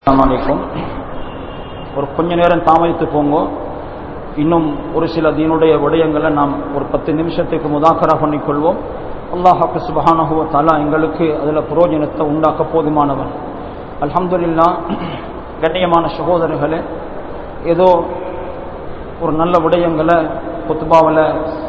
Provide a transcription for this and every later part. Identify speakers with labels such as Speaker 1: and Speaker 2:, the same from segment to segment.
Speaker 1: அஸ்ஸலாமு அலைக்கும் ஒரு கொஞ்ச நேரம் தாமதித்து போங்க இன்னும் ஒரு சில தீனுடைய விடயங்களை நாம் ஒரு பத்து நிமிஷத்துக்கு முதாக்கரா பண்ணிக்கொள்வோம் அல்லாஹாக்கு சுபஹானஹுவ தலா எங்களுக்கு அதில் புரோஜனத்தை உண்டாக்க போதுமானவன் அல்ஹம்துலில்லா கண்ணியமான சகோதரர்களே ஏதோ ஒரு நல்ல விடயங்களை குத்துபாவில்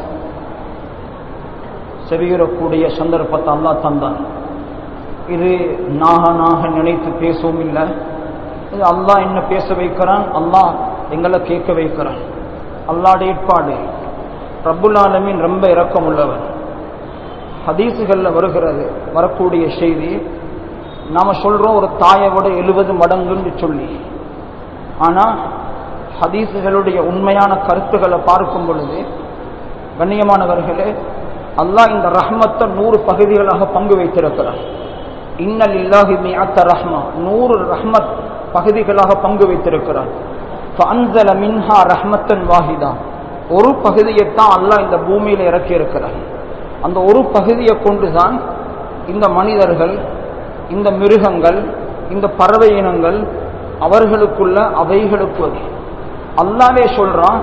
Speaker 1: செவியுறக்கூடிய சந்தர்ப்பத்தை அல்லாஹ் தந்தான் இது நாக நாக நினைத்து பேசவும் இல்லை இது அல்லாஹ் என்ன பேச வைக்கிறான் அல்லாஹ் எங்களை கேட்க வைக்கிறான் அல்லாட ஏற்பாடு ரப்புல் ஆலமீன் ரொம்ப இரக்கம் உள்ளவன் ஹதீஸுகளில் வருகிறது வரக்கூடிய செய்தி நாம சொல்றோம் ஒரு தாயை விட எழுபது மடங்குன்னு சொல்லி ஆனா ஹதீஸுகளுடைய உண்மையான கருத்துக்களை பார்க்கும் பொழுது கண்ணியமானவர்களே அல்லாஹ் இந்த ரஹ்மத்தை நூறு பகுதிகளாக பங்கு வைத்திருக்கிறான் இன்னல் இல்லாஹி மிஅத்த ரஹ்மா நூறு ரஹ்மத் பகுதிகளாக பங்கு வைத்திருக்கிறான் ஃபஅன்ஸல மின்ஹா ரஹ்மத்தன் வாஹிதா ஒரு பகுதியைத்தான் அல்லாஹ் இந்த பூமியில இறக்கி இருக்கிறான் அந்த ஒரு பகுதியை கொண்டுதான் இந்த மனிதர்கள் இந்த மிருகங்கள் இந்த பறவை இனங்கள் அவர்களுக்குள்ள அவைகளுக்கு அல்லாவே சொல்றான்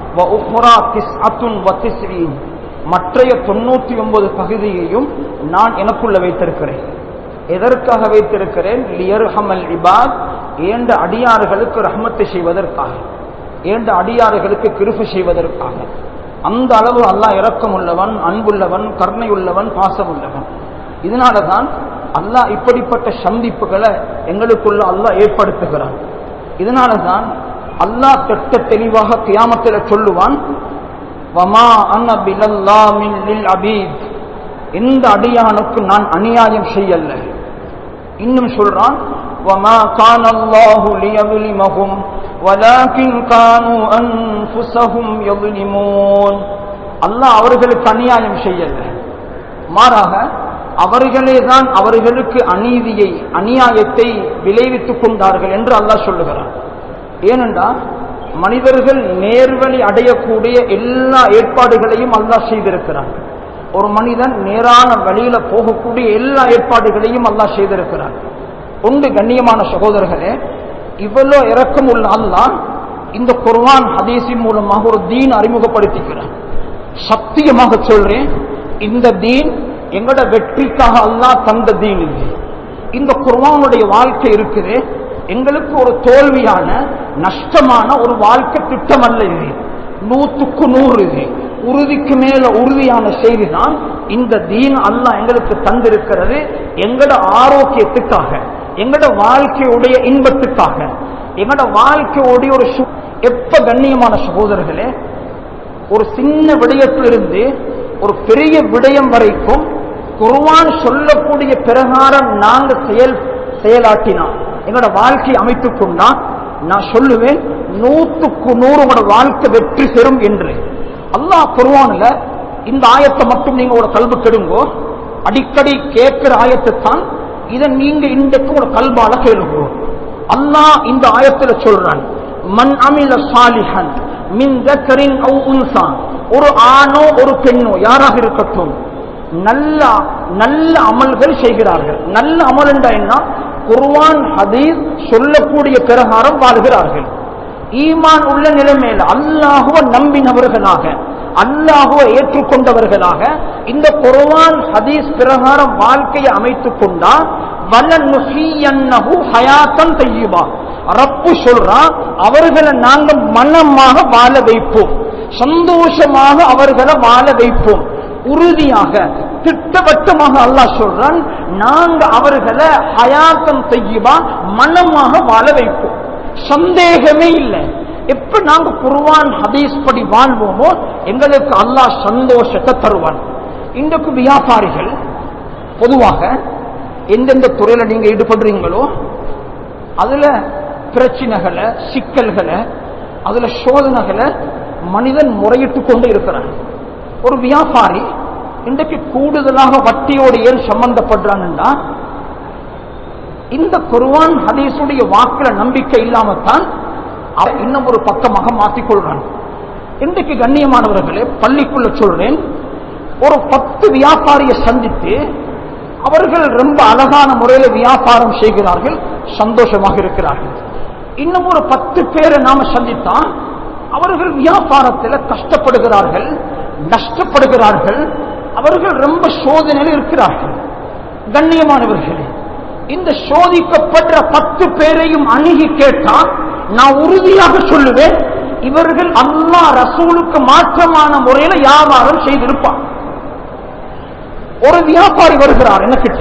Speaker 1: மற்றைய தொண்ணூத்தி ஒன்பது பகுதியையும் நான் எனக்குள்ள வைத்திருக்கிறேன் எதற்காக வைத்திருக்கிறேன் லியர்ஹமல் இபாத் ஏண்ட அடியார்களுக்கு ரஹ்மத்தை செய்வதற்காக ஏண்ட அடியார்களுக்கு கிருஃபு செய்வதற்காக அந்த அளவு அல்லாஹ் இரக்கம் உள்ளவன் அன்புள்ளவன் கருணை உள்ளவன் பாசம் உள்ளவன் இதனால தான் அல்லாஹ் இப்படிப்பட்ட சந்திப்புகளை எங்களுக்குள்ள அல்லாஹ் ஏற்படுத்துகிறான் இதனால தான் அல்லாஹ் திட்ட தெளிவாக கியாமத்தில் சொல்லுவான் வமா அன்ன பிலல்லாமின் லில் அபீத் எந்த அடியானுக்கு நான் அநியாயம் செய்யல இன்னும் சொல்றான் وما كان الله ليظلمهم ولكن كانوا انفسهم يظلمون அல்லாஹ் அவர்களுக்கு அநியாயம் செய்யல மாறாக அவர்களே தான் அவர்களுக்கு அநீதியை அநியாயத்தை விளைவித்துக் கொண்டார்கள் என்று அல்லாஹ் சொல்லுகிறான் ஏனென்றால் மனிதர்கள் நேர்வழி அடையக்கூடிய எல்லா ஏற்பாடுகளையும் அல்லாஹ் செய்திருக்கிறான் ஒரு மனிதன் நேரான வழியில போகக்கூடிய எல்லா ஏற்பாடுகளையும் அல்லாஹ் செய்திருக்கிறான் ஒன்று கண்ணியமான சகோதரர்களே இவ்வளோ இறக்கம் உள்ள அல்லாஹ் இந்த குர்வான் ஹதீஸின் மூலமாக ஒரு தீன் அறிமுகப்படுத்திக்கிறான் சத்தியமாக சொல்றேன் இந்த தீன் எங்களோட வெற்றிக்காக அல்லாஹ் தந்த தீன் இது இந்த குர்வானுடைய வாழ்க்கை இருக்குது எங்களுக்கு ஒரு தோல்வியான நஷ்டமான ஒரு வாழ்க்கை திட்டம் அல்ல இது நூத்துக்கு நூறு இது உறுதிக்கு மேல உறுதியான செய்தி தான் இந்த தீன் அல்லாஹ் எங்களுக்கு தந்திருக்கிறது எங்களோட ஆரோக்கியத்துக்காக எங்களோட வாழ்க்கையுடைய இன்பத்துக்காக எங்களோட வாழ்க்கையுடைய ஒரு எப்ப கண்ணியமான சகோதரர்களே ஒரு சின்ன விடயத்திலிருந்து ஒரு பெரிய விடயம் வரைக்கும் குர்வான் சொல்லக்கூடிய பிரகாரம் நாங்க செயல் செயலாட்டினா எங்களோட வாழ்க்கையை அமைத்துக் கொண்டா நான் சொல்லுவேன் நூத்துக்கு நூறு உங்களோட வாழ்க்கை வெற்றி பெறும் என்று அல்லாஹ் குர்வான்ல இந்த ஆயத்தை மட்டும் நீங்க ஒரு கல்வி கெடுங்கோ அடிக்கடி கேட்கிற ஆயத்தை தான் இதை நீங்க இன்றைக்கு ஒரு கல்வால கேளுங்க அல்லாஹ் இந்த ஆயத்துல சொல்றான் மண் அமில சாலிஹன் மின் தக்கரின் ஒரு ஆணோ ஒரு பெண்ணோ யாராக இருக்கட்டும் நல்ல நல்ல அமல்கள் செய்கிறார்கள் நல்ல அமல் என்ன குர்வான் ஹதீஸ் சொல்லக்கூடிய பிரகாரம் வாழ்கிறார்கள் ஈமான் உள்ள நிலைமையில் அல்லாஹுவ நம்பினவர்களாக அல்லாஹுவ ஏற்றுக்கொண்டவர்களாக இந்த குர்வான் ஹதீஸ் பிரகாரம் வாழ்க்கையை அமைத்துக் கொண்டா ஹயாத்தன் தையுபா ரப்பு சொல்றா அவர்களை நாங்க மனமாக வாழ வைப்போம் சந்தோஷமாக அவர்களை வாழ வைப்போம் உறுதியாக திட்டவட்டமாக அல்லாஹ் சொல்றான் நாங்க அவர்களை ஹயாத்தம் செய்யுவா மனமாக வாழ வைப்போம் சந்தேகமே இல்லை எப்ப நாங்க குருவான் ஹதீஸ் படி வாழ்வோமோ எங்களுக்கு அல்லாஹ் சந்தோஷத்தை தருவான் இன்றைக்கு வியாபாரிகள் பொதுவாக எந்தெந்த துறையில நீங்க ஈடுபடுறீங்களோ அதுல பிரச்சனைகளை சிக்கல்களை அதுல சோதனைகளை மனிதன் முறையிட்டு கொண்டு இருக்கிறான் ஒரு வியாபாரி இன்றைக்கு கூடுதலாக வட்டியோடு ஏன் சம்பந்தப்படுறான்னா இந்த குருவான் ஹதீஸுடைய வாக்குல நம்பிக்கை இல்லாமத்தான் இன்னும் ஒரு பக்கமாக மாற்றிக்கொள்றான் இன்றைக்கு கண்ணியமானவர்களே பள்ளிக்குள்ள சொல்றேன் ஒரு பத்து வியாபாரியை சந்தித்து அவர்கள் ரொம்ப அழகான முறையில் வியாபாரம் செய்கிறார்கள் சந்தோஷமாக இருக்கிறார்கள் இன்னும் ஒரு பத்து பேரை நாம சந்தித்தா அவர்கள் வியாபாரத்தில் கஷ்டப்படுகிறார்கள் நஷ்டப்படுகிறார்கள் அவர்கள் ரொம்ப சோதனையில் இருக்கிறார்கள் கண்ணியமானவர்களே இந்த சோதிக்கப்படுற பத்து பேரையும் அணுகி கேட்டா நான் உறுதியாக சொல்லுவேன் இவர்கள் அல்லா ரசூலுக்கு மாற்றமான முறையில வியாபாரம் செய்திருப்பார் ஒரு வியாபாரி வருகிறார் எனக்கிட்ட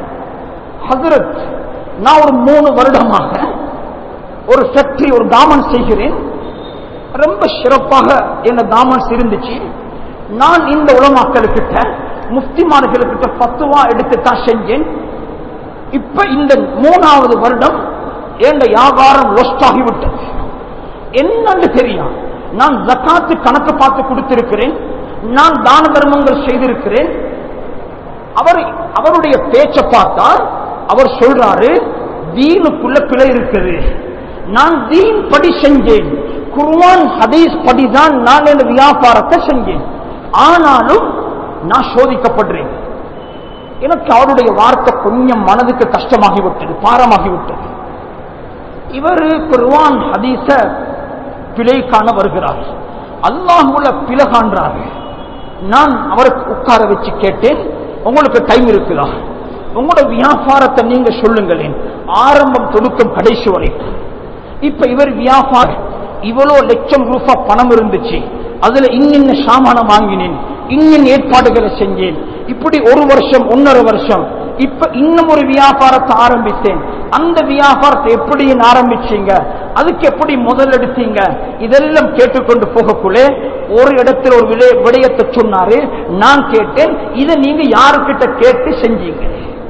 Speaker 1: ஹசரத் நான் ஒரு மூணு வருடமாக ஒரு ஃபேக்டரி ஒரு காமன் செய்கிறேன் ரொம்ப சிறப்பாக என்ன காமன்ஸ் இருந்துச்சு நான் இந்த உலமாக்களுக்கிட்ட முஃப்திமார்களுக்கிட்ட பத்துவா எடுத்து தான் செஞ்சேன் இப்ப இந்த மூணாவது வருடம் என் வியாபாரம் லொஸ்ட் ஆகிவிட்டது என்னன்னு தெரியும் நான் ஜக்காத்து கணக்கு பார்த்து கொடுத்திருக்கிறேன் நான் தான தர்மங்கள் செய்திருக்கிறேன் அவர் அவருடைய பேச்சை பார்த்தா அவர் சொல்றாரு தீனுக்குள்ள பிழை இருக்குது நான் தீன் படி செஞ்சேன் குர்வான் ஹதீஸ் படிதான் நான் என் வியாபாரத்தை செஞ்சேன் ஆனாலும் நான் சோதிக்கப்படுறேன் எனக்கு அவருடைய வார்த்தை கொஞ்சம் மனதுக்கு கஷ்டமாகிவிட்டது பாரமாகிவிட்டது இவர் குர்வான் ஹதீஸ பிழை காண வருகிறார் அல்லாஹுல பிழை காண்றார் நான் அவருக்கு உட்கார வச்சு கேட்டேன் உங்களுக்கு டைம் இருக்குதா உங்களோட வியாபாரத்தை நீங்க சொல்லுங்களேன் ஆரம்பம் தொடுக்கும் கடைசி வரைக்கும் இப்ப இவர் வியாபாரம் இவ்வளோ லட்சம் ரூபா பணம் இருந்துச்சு அதுல இன்னின்ன சாமானம் வாங்கினேன் இன்னின் ஏற்பாடுகளை செஞ்சேன் இப்படி ஒரு வருஷம் ஒன்னரை வருஷம் இப்ப இன்னும் ஒரு வியாபாரத்தை ஆரம்பித்தேன் அந்த வியாபாரத்தை எப்படி ஆரம்பிச்சீங்க அதுக்கு எப்படி முதல் எடுத்தீங்க இதெல்லாம் கேட்டுக்கொண்டு போகக்குள்ளே ஒரு இடத்துல ஒரு விடய- விடயத்தை சொன்னாரு நான் கேட்டேன் இதை நீங்க யாருக்கிட்ட கேட்டு செஞ்சீங்க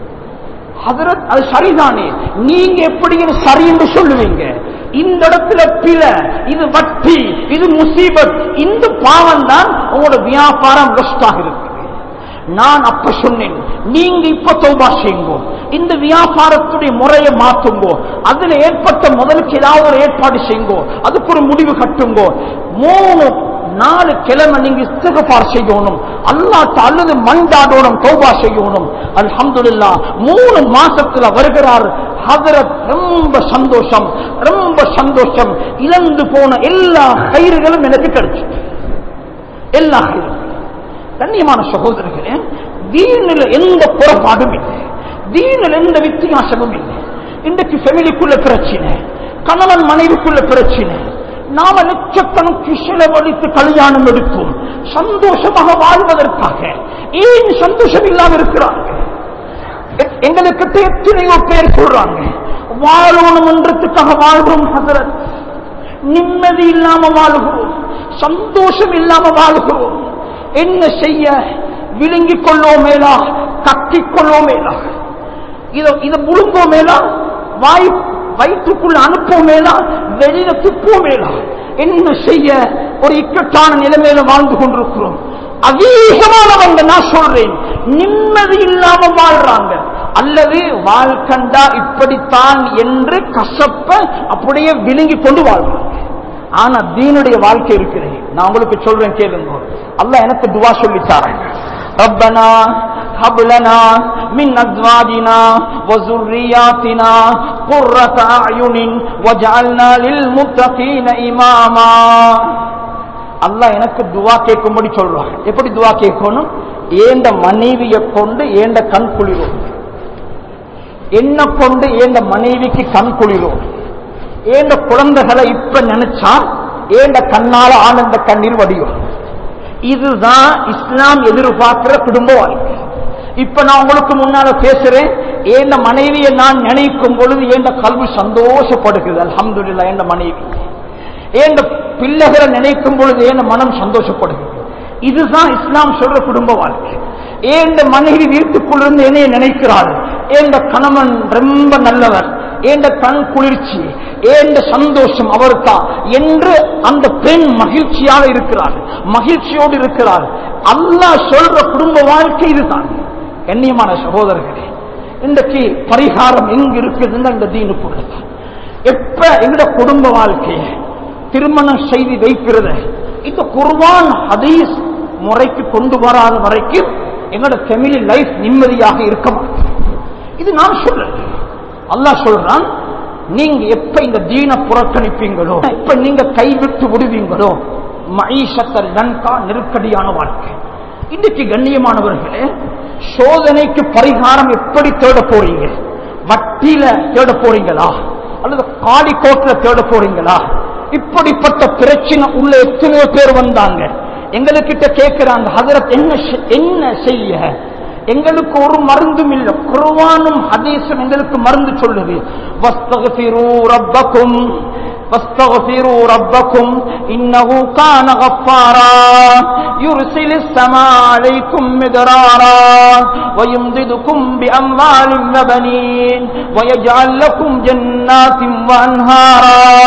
Speaker 1: ஹதரத் அது சரிதானே நீங்க எப்படி இது சரி என்று சொல்லுவீங்க இந்த இடத்துல பிழை இது வட்டி இது முசீபத் இந்த பாவம் தான் உங்களோட வியாபாரம் லொஸ்டாக இருக்கு நான் அப்ப சொன்னேன் நீங்க இப்ப தௌபா செய்யுங்கோ இந்த வியாபாரத்துடைய முறையை மாத்துங்கோ அதுல ஏற்பட்ட முதலுக்கு ஏதாவது ஒரு ஏற்பாடு செய்யுங்கோ அதுக்கு ஒரு முடிவு கட்டுங்கோ மூணு நாலு கிழமை நீங்க இஸ்திகபார் செய்யணும் அல்லாட்ட அல்லது மண்டாடோனும் தௌபா செய்யணும் அல்ஹம்துலில்லாஹ் மூணு மாசத்துல வருகிறார் ஹதரத் ரொம்ப சந்தோஷம் ரொம்ப சந்தோஷம் இழந்து போன எல்லா கயிறுகளும் எனக்கு கிடைச்சு எல்லா கயிறுகளும் கண்ணியமான சகோதரர்களே தீனில் எந்த குறைபாடும் இல்லை தீனில் எந்த வித்தியாசமும் இல்லை இன்றைக்கு ஃபெமிலிக்குள்ள பிரச்சனை கணவன் மனைவிக்குள்ள பிரச்சனை நாம லட்சக்கணக்கு செலவழித்து கல்யாணம் எடுத்தோம் சந்தோஷமாக வாழ்வதற்காக ஏன் சந்தோஷம் இல்லாம இருக்கிறார்கள் எ- எங்களுக்கு எத்தனையோ பேர் சொல்றாங்க வாழணும் என்றதுக்காக வாழ்றோம் ஹசரத் நிம்மதி இல்லாம வாழுகிறோம் சந்தோஷம் இல்லாம வாழுகிறோம் என்ன செய்ய விழுங்கிக் கொள்ளோ மேலா கத்திக் கொள்ளோ மேலா இத இத முழுங்கோ மேலா வாய் வயிற்றுக்குள்ள அனுப்போ மேலா வெளியில துப்போ மேலா என்ன செய்ய ஒரு இக்கட்டான நிலைமையில வாழ்ந்து கொண்டிருக்கிறோம் அதிகமானவங்க நான் சொல்றேன் நிம்மதி இல்லாம வாழ்றாங்க அல்லது வாழ்க்கண்டா இப்படித்தான் என்று கசப்ப அப்படியே விழுங்கிக் கொண்டு வாழ்றாங்க ஆனா தீனுடைய வாழ்க்கை இருக்கிறது நான் உங்களுக்கு சொல்றேன் கேளுங்க அல்லாஹ் எனக்கு துவா சொல்லித்தாரேன் ربنا هب لنا من ازواجنا وذرياتنا قرة اعين واجعلنا للمتقين اماما அல்லாஹ் எனக்கு துவா கேட்கும்படி சொல்றான் எப்படி துவா கேட்கணும் ஏண்ட மனைவியை கொண்டு ஏண்ட கண் குளிரும் என்ன கொண்டு ஏண்ட மனைவிக்கு கண் குளிரும் ஏண்ட குழந்தைகளை இப்ப நினைச்சா ஏண்ட கண்ணால ஆனந்த கண்ணீர் வடியும் இதுதான் இஸ்லாம் எதிர்பார்க்கிற குடும்ப வாழ்க்கை இப்ப நான் உங்களுக்கு முன்னால பேசுறேன் ஏண்ட மனைவியை நான் நினைக்கும் பொழுது ஏண்ட கல்வி சந்தோஷப்படுகிறது அல்ஹம்துலில்லாஹ் ஏண்ட மனைவி ஏண்ட பிள்ளைகளை நினைக்கும் பொழுது ஏண்ட மனம் சந்தோஷப்படுகிறது இதுதான் இஸ்லாம் சொல்ற குடும்ப வாழ்க்கை ஏண்ட மனைவி வீட்டுக்குள்ளிருந்து என்னைய நினைக்கிறாள் ஏண்ட கணவன் ரொம்ப நல்லவர் ஏண்ட கண் குளிர்ச்சி ஏண்ட சந்தோஷம் அவர்தான் என்று அந்த பெண் மகிழ்ச்சியாக இருக்கிறாள் மகிழ்ச்சியோடு இருக்கிறாள் அல்லாஹ் சொல்ற குடும்ப வாழ்க்கை இதுதான் கண்ணியமான சகோதரர்களே இன்றைக்கு பரிகாரம் எங்க இருக்குதுன்னு இந்த தீனுக்குள்ளதான் எப்ப எங்கட குடும்ப வாழ்க்கையை திருமணம் செய்து வைக்கிறத இந்த குர்வான் ஹதீஸ் முறைக்கு கொண்டு வராத வரைக்கும் எங்களோட ஃபேமிலி லைஃப் நிம்மதியாக இருக்க மாட்டேன் இது நான் சொல்லல அல்லாஹ் சொல்றான் நீங்க எப்ப இந்த தீன புறக்கணிப்பீங்களோ எப்ப நீங்க கைவிட்டு விடுவீங்களோ மஈஷத்தல் லன்கா நெருக்கடியான வாழ்க்கை இன்னைக்கு கண்ணியமானவர்களே சோதனைக்கு பரிகாரம் எப்படி தேட போறீங்க வட்டியில தேட போறீங்களா அல்லது காலிக்கோட்ல தேட போறீங்களா இப்படிப்பட்ட பிரச்சனை உள்ள எத்தனையோ பேர் வந்தாங்க எங்களுக்கிட்ட கேட்கிறாங்க ஹதரத் என்ன செ- என்ன செய்ய எங்களுக்கு ஒரு மருந்தும் இல்லை குர்ஆனும் ஹதீஸும் எங்களுக்கு மருந்து சொல்லுது வஸ்தக்ஃபிரு ரப்பக்கும் واستغفروا ربكم إنه كان غفارا يرسل السماء عليكم مدرارا ويمددكم بأموال وبنين ويجعل لكم جنات وأنهارا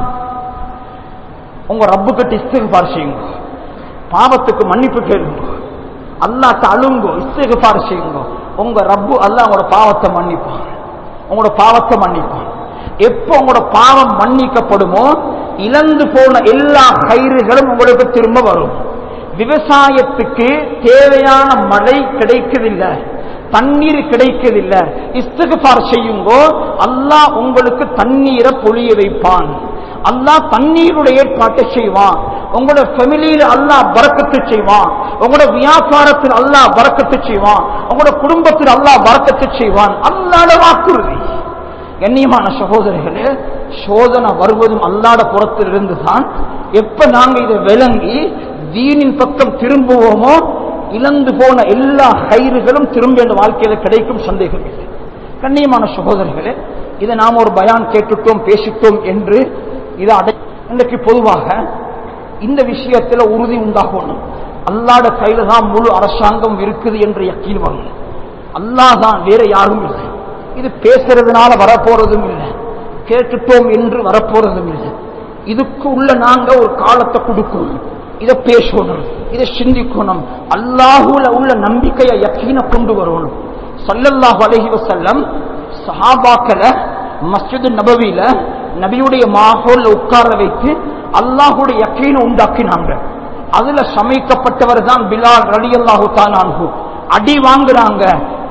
Speaker 1: உங்க ரப்பு கிட்ட இஸ்திகார் செய்யுங்க பாவத்துக்கு மன்னிப்பு கேளுங்க அல்லாட்ட அழுங்கோ இஸ்திகார் செய்யுங்க உங்க ரப்பு அல்லாஹ் உங்களோட பாவத்தை மன்னிப்பான் உங்களோட பாவத்தை மன்னிப்பான் எப்போ உங்களோட பாவம் மன்னிக்கப்படுமோ இழந்து போன எல்லா கயிறுகளும் உங்களுக்கு திரும்ப வரும் விவசாயத்துக்கு தேவையான மழை கிடைக்கவில்லை தண்ணீர் கிடைக்கவில்லை இஸ்திகார் செய்யுங்கோ அல்லாஹ் உங்களுக்கு தண்ணீரை பொழிய வைப்பான் அல்லாஹ் தண்ணீருடைய ஏற்பாட்டை செய்வான் உங்களோட ஃபெமிலியில அல்லாஹ் பறக்கத்து செய்வான் உங்களோட வியாபாரத்தில் அல்லாஹ் பறக்கத்து செய்வான் உங்களோட குடும்பத்தில் அல்லாஹ் பறக்கத்து செய்வான் அல்லாட வாக்குறுதி கண்ணியமான சகோதரிகளே சோதனை வருவதும் அல்லாட புறத்திலிருந்து தான் எப்ப நாங்க இதை விளங்கி தீனின் பக்கம் திரும்புவோமோ இழந்து போன எல்லா கயிறுகளும் திரும்ப இந்த வாழ்க்கையில கிடைக்கும் சந்தேகம் இல்லை கண்ணியமான சகோதரிகளே இதை நாம் ஒரு பயான் கேட்டுட்டோம் பேசிட்டோம் என்று இதை அடை இன்றைக்கு பொதுவாக இந்த விஷயத்துல உறுதி உண்டாகணும் அல்லாட கையில தான் முழு அரசாங்கம் இருக்குது என்று யக்கீல் வரணும் அல்லாஹ் தான் வேற யாரும் இல்லை இது பேசுறதுனால வரப்போறதும் இல்லை கேட்டுட்டோம் என்று வரப்போறதும் இல்லை இதுக்கு உள்ள நாங்க ஒரு காலத்தை கொடுக்கணும் இதை பேசணும் இதை சிந்திக்கணும் அல்லாஹுல உள்ள நம்பிக்கையை யக்கீன கொண்டு வரணும் சல்லல்லாஹு அலைஹி வஸல்லம் சஹாபாக்களை மஸ்ஜித் நபவியில நபியுடைய மாஹோல்ல உட்கார வைத்து அல்லாஹுடைய யக்கீன உண்டாக்கினாங்க அதுல சமைக்கப்பட்டவர் தான் பிலால் ரலி அல்லாஹு தானான்ஹு அடி வாங்குறாங்க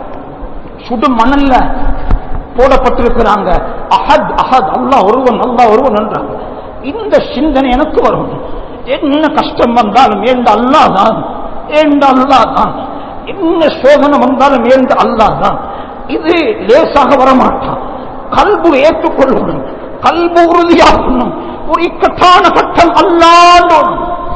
Speaker 1: சுடு மணல்ல போடப்பட்டிருக்கிறாங்க அஹத் அஹத் அல்லாஹ் ஒருவன் அல்லாஹ் ஒருவன் என்றாங்க இந்த சிந்தனை எனக்கு வரும் என்ன கஷ்டம் வந்தாலும் ஏண்ட அல்லாஹ் தான் ஏண்ட அல்லாஹ் தான் என்ன சோதனை வந்தாலும் ஏண்ட அல்லாஹ் தான் இது லேசாக வரமாட்டான் கல்பு ஏற்றுக்கொள்ளணும் கல்பு உறுதியாகணும் ஒரு இக்கட்டான கட்டம் அல்லாண்டோம்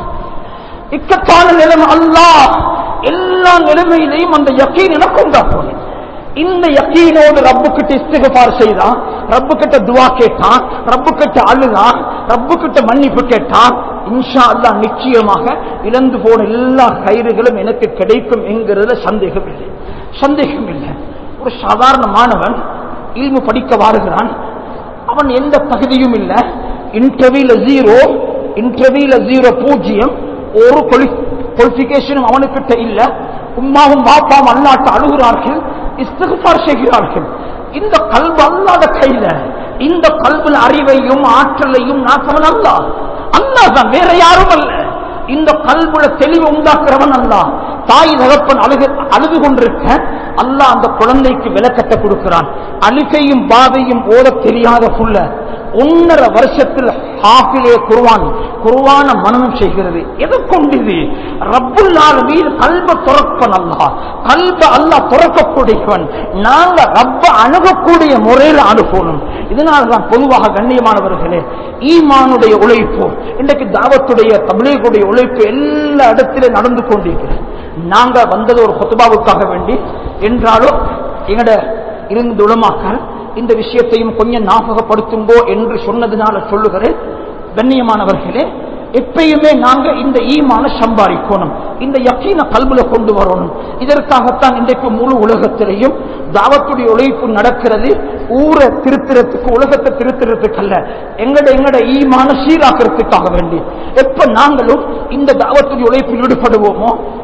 Speaker 1: இக்கட்டான நிலைமை அல்லாஹ் எல்லா நிலைமையிலையும் அந்த யக்கீன் எனக்கு உண்டாக்கணும் இந்த யக்கீனோடு ரப்பு கிட்ட இஸ்திகபார் செய்தான் ரப்பு கிட்ட துவா கேட்டான் ரப்பு கிட்ட அழுதான் ரப்பு கிட்ட மன்னிப்பு கேட்டான் இன்ஷா அல்லாஹ் நிச்சயமாக இழந்து போன எல்லா கயிறுகளும் எனக்கு கிடைக்கும் என்கிறதுல சந்தேகம் இல்லை சந்தேகம் இல்லை ஒரு சாதாரண மாணவன் இல்மு படிக்க வாருகிறான் அவன் எந்த தகுதியும் இல்லை இன்டர்வியூல ஜீரோ இன்டர்வியூல ஜீரோ பூஜ்ஜியம் ஒரு குவாலிபிகேஷனும் அவனுக்கிட்ட இல்ல உம்மாவும் பாப்பாவும் அல்லாட்ட அழுகிறார்கள் இஸ்திகார் செய்கிறார்கள் இந்த கல்வி அல்லாத கையில இந்த கல்வில அறிவையும் ஆற்றலையும் நாட்டவன் அல்லா அல்லா தான் வேற யாரும் அல்ல இந்த கல்வில தெளிவு உண்டாக்குறவன் அல்ல தாய் தகப்பன் அழுகு அழுது கொண்டிருக்க அல்லாஹ் அந்த குழந்தைக்கு விளக்கத்தை கொடுக்கிறான் அழுகையும் பாதையும் ஓத தெரியாத புள்ள ஒன்னரை வருஷத்தில் ஹாஃபிலே குருவான் குருவான மனனம் செய்கிறது எதை கொண்டிது ரப்புல்லால் வீடு கல்வ துறப்பன் அல்லா கல்வ அல்லா துறக்கக்கூடியவன் நாங்க ரப்ப அணுகக்கூடிய முறையில் அணுகணும் இதனால் தான் பொதுவாக கண்ணியமானவர்களே ஈமானுடைய உழைப்பு இன்றைக்கு தாவத்துடைய தபிலேகுடைய உழைப்பு எல்லா இடத்திலும் நடந்து கொண்டிருக்கிறது நாங்க வந்தது ஒரு கொத்துபாவுக்காக வேண்டி என்றாலும் எங்கட இருந்து உளமாக்கள் இந்த விஷயத்தையும் கொஞ்சம் ஞாபகப்படுத்துங்கோ என்று சொன்னதுனால சொல்லுகிறேன் கண்ணியமானவர்களே எப்பயுமே நாங்க இந்த ஈமான சம்பாதிக்கணும் இந்த யக்கீன கல்வில கொண்டு வரணும் இதற்காகத்தான் இன்றைக்கு முழு உலகத்திலையும் தாவத்துடைய உழைப்பு நடக்கிறது ஊரை திருத்துறதுக்கு உலகத்தை திருத்துறதுக்கு அல்ல எங்கட எங்கட ஈமான சீராக்கிறதுக்காக வேண்டி எப்ப நாங்களும் இந்த தாவத்துடைய உழைப்பில் ஈடுபடுவோமோ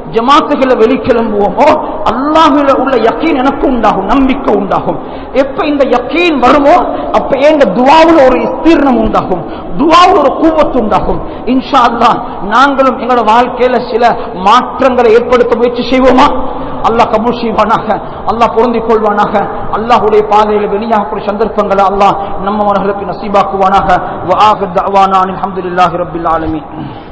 Speaker 1: ஜமாத்துகளை வெளிக்கிளம்புவோமோ அல்லாஹுல உள்ள யக்கீன் எனக்கு உண்டாகும் நம்பிக்கை உண்டாகும் எப்ப இந்த யக்கீன் வருமோ அப்ப எங்க துவாவுல ஒரு ஸ்தீர்ணம் உண்டாகும் துவாவுல ஒரு கூவத்து உண்டாகும் இன்ஷா அல்லாஹ் நாங்களும் எங்களோட வாழ்க்கையில சில மாற்றங்களை ஏற்படுத்த முயற்சி செய்வோமா அல்லாஹ் கபூல் செய்வானாக அல்லாஹ் பொருந்திக் கொள்வானாக அல்லாஹுடைய பாதையில் வெளியாகக்கூடிய சந்தர்ப்பங்களை அல்லாஹ் நம்மவர்களுக்கு நசீபாக்குவானாக வஆகிர் தஅவானா அல்ஹம்துலில்லாஹி ரப்பில் ஆலமீன்